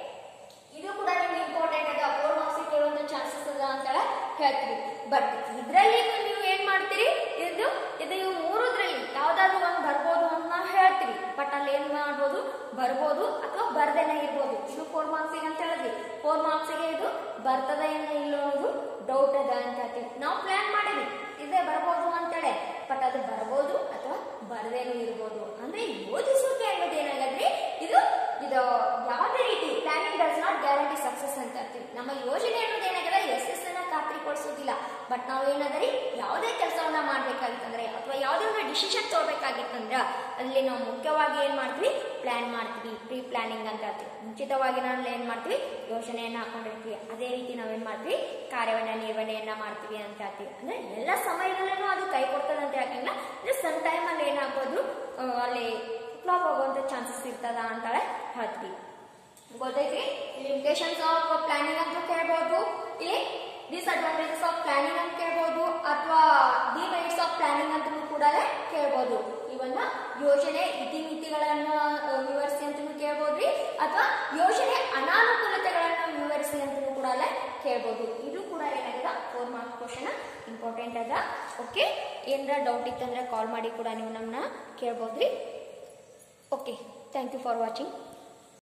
ಇದು ಕೂಡ ನಿಮ್ಗೆ ಇಂಪಾರ್ಟೆಂಟ್ ಅದ ಫೋರ್ ಮಾರ್ಕ್ಸ್ ಕೇಳುವಂತ ಚಾನ್ಸಸ್ ಅದ ಅಂತ ಹೇಳ್ತೀವಿ ಬಟ್ ಇದ್ರಲ್ಲಿ ನೀವು ಏನ್ ಮಾಡ್ತೀರಿ ಇದು ಇದು ಇವು ಮೂರದ್ರಲ್ಲಿ ಯಾವ್ದಾದ್ರು ಒಂದ್ ಬರ್ಬೋದು ಅಂತ ನಾವು ಹೇಳ್ತೀವಿ ಬಟ್ ಅಲ್ಲಿ ಏನ್ ಮಾಡ್ಬೋದು ಬರ್ಬೋದು ಅಥವಾ ಬರ್ದೇನೆ ಇರ್ಬೋದು ಇದು ಫೋರ್ ಮಾರ್ಕ್ಸಿಗೆ ಅಂತ ಹೇಳಿದ್ವಿ ಫೋರ್ ಮಾರ್ಕ್ಸಿಗೆ ಇದು ಬರ್ತದ ಏನೋ ಇಲ್ಲೋ ಅನ್ನೋದು ಡೌಟ್ ಅದ ಅಂತ ಹೇಳ್ತೀವಿ ನಾವು ಪ್ಲಾನ್ ಮಾಡಿದ್ವಿ ಇದೇ ಬರ್ಬೋದು ಅಂತೇಳಿ ಬಟ್ ಅದು ಬರ್ಬೋದು ಅಥವಾ ಬರ್ದೇನೂ ಇರ್ಬೋದು ಅಂದ್ರೆ ಯೋಜಿಸುವಿಕೆ ಅನ್ನೋದು ಏನಾಗದ್ರಿ ಇದು ಇದು ಯಾವುದೇ ರೀತಿ planning does not guarantee success ಅಂತ ಹೇಳ್ತೀವಿ ನಮ್ಮ ಯೋಜನೆ ಅನ್ನೋದು ಏನಾಗದ ಯಶಸ್ಸನ್ನ ಖಾತ್ರಿಪಡಿಸೋದಿಲ್ಲ ಬಟ್ ನಾವು ಏನಾದ್ರಿ ಯಾವುದೇ ಕೆಲಸವನ್ನ ಮಾಡ್ಬೇಕಾಗಿತ್ತಂದ್ರೆ ಅಥವಾ ಯಾವುದೇ ಒಂದು ಡಿಸಿಷನ್ ತಗೋಬೇಕಾಗಿತ್ತಂದ್ರ ಅಲ್ಲಿ ನಾವು ಮುಖ್ಯವಾಗಿ ಏನ್ ಮಾಡ್ತೀವಿ ಪ್ಲಾನ್ ಮಾಡ್ತೀವಿ ಪ್ರೀ ಪ್ಲಾನಿಂಗ್ ಅಂತ ಹೇಳ್ತೀವಿ ಮುಂಚಿತವಾಗಿ ನಾವು ಏನ್ ಮಾಡ್ತೀವಿ ಯೋಜನೆಯನ್ನ ಹಾಕೊಂಡಿರ್ತೀವಿ ಅದೇ ರೀತಿ ನಾವೇನ್ ಮಾಡ್ತೀವಿ ಕಾರ್ಯವನ್ನ ನಿರ್ವಹಣೆಯನ್ನ ಮಾಡ್ತೀವಿ ಅಂತ ಹೇಳ್ತೀವಿ ಅಂದ್ರೆ ಎಲ್ಲ ಸಮಯದಲ್ಲೂ ಅದು ಕೈ ಕೊಡ್ತದೆ ಅಂತ ಯಾಕಿಲ್ಲ ಅಂದ್ರೆ ಸಮ್ ಟೈಮ್ ಅಲ್ಲಿ ಏನಾಗ್ಬೋದು ಆ, ಅಲ್ಲಿ ಫ್ಲಾಪ್ ಆಗುವಂತ ಚಾನ್ಸಸ್ ಇರ್ತದ ಅಂತಾಳೆ ಹೇಳ್ತೀವಿ ಗೊತ್ತೈತ್ರಿ ಲಿಮಿಟೇಷನ್ಸ್ ಆಫ್ ಪ್ಲಾನಿಂಗ್ ಅಂತ ಕೇಳ್ಬೋದು ಇಲ್ಲಿ ಡಿಸ್ಅಡ್ವಾಂಟೇಜಸ್ ಆಫ್ ಪ್ಲಾನಿಂಗ್ ಅಂತ ಕೇಳ್ಬೋದು ಅಥವಾ ದಿ ಮೆರಿಟ್ಸ್ ಆಫ್ ಪ್ಲಾನಿಂಗ್ ಅಂತ ಕೂಡ ಕೇಳ್ಬೋದು ಇವನ್ನ ಯೋಜನೆ ಇತಿಮಿತಿಗಳನ್ನ ಆ, ವಿವರಿಸಿ ಅಂತಲೂ ಕೇಳ್ಬೋದ್ರಿ ಅಥವಾ ಯೋಜನೆ ಅನಾನುಕೂಲತೆಗಳನ್ನ ವಿವರಿಸಿ ಅಂತಲೂ ಕೂಡ ಕೇಳ್ಬೋದು ಇದು ಕೂಡ ಏನಾಗದ ಫೋರ್ ಮಾರ್ಕ್ ಕ್ವಶನ್ ಇಂಪಾರ್ಟೆಂಟ್ ಅದ ಓಕೆ ಏನಾರ ಡೌಟ್ ಇತ್ತಂದ್ರೆ ಕಾಲ್ ಮಾಡಿ ಕೂಡ ನೀವು ನಮ್ಮನ್ನ ಕೇಳ್ಬೋದ್ರಿ okay thank you for watching